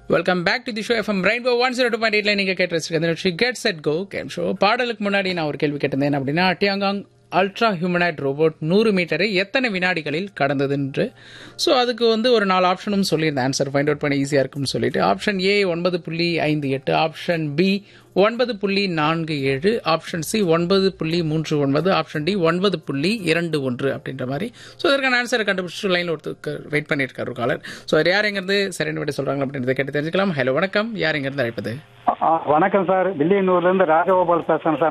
welcome back to the show FM rainbow one zero two point எயிட்ல நீங்க கேட்டு வச்சிருக்க get set go game show பாடலுக்கு முன்னாடி நான் ஒரு கேள்வி கேட்டிருந்தேன் அப்படின்னா டியாங்காங் அல்ட்ரா ஹியூமனாய்ட் ரோபோட் நூறு மீட்டரை எத்தனை வினாடிகளில் கடந்ததுன்று ஸோ அதுக்கு வந்து ஒரு நாலு ஆப்ஷனும் சொல்லியிருந்தேன் ஆன்சர் ஃபைண்ட் அவுட் பண்ண ஈஸியாக இருக்கும்னு சொல்லிட்டு ஆப்ஷன் ஏ ஒன்பது புள்ளி ஐந்து எட்டு ஆப்ஷன் பி ஒன்பது புள்ளி நான்கு ஏழு ஆப்ஷன் சி ஒன்பது புள்ளி மூன்று ஒன்பது ஆப்ஷன் டி ஒன்பது புள்ளி இரண்டு ஒன்று அப்படின்ற மாதிரி ஸோ இதற்கான ஆன்சரை கண்டுபிடிச்சிட்டு லைனில் ஒருத்தருக்கு வெயிட் பண்ணியிருக்காரு ஒரு காலர் ஸோ அவர் யார் எங்கேருந்து சரியான விட சொல்கிறாங்க அப்படின்றத கேட்டு தெரிஞ்சுக்கலாம் ஹலோ வணக்கம் யார் எங்கேருந்து அழைப்பது ஆ, வணக்கம் சார் வில்லியனூர்ல இருந்து ராஜகோபால் பேசுறேன் சார்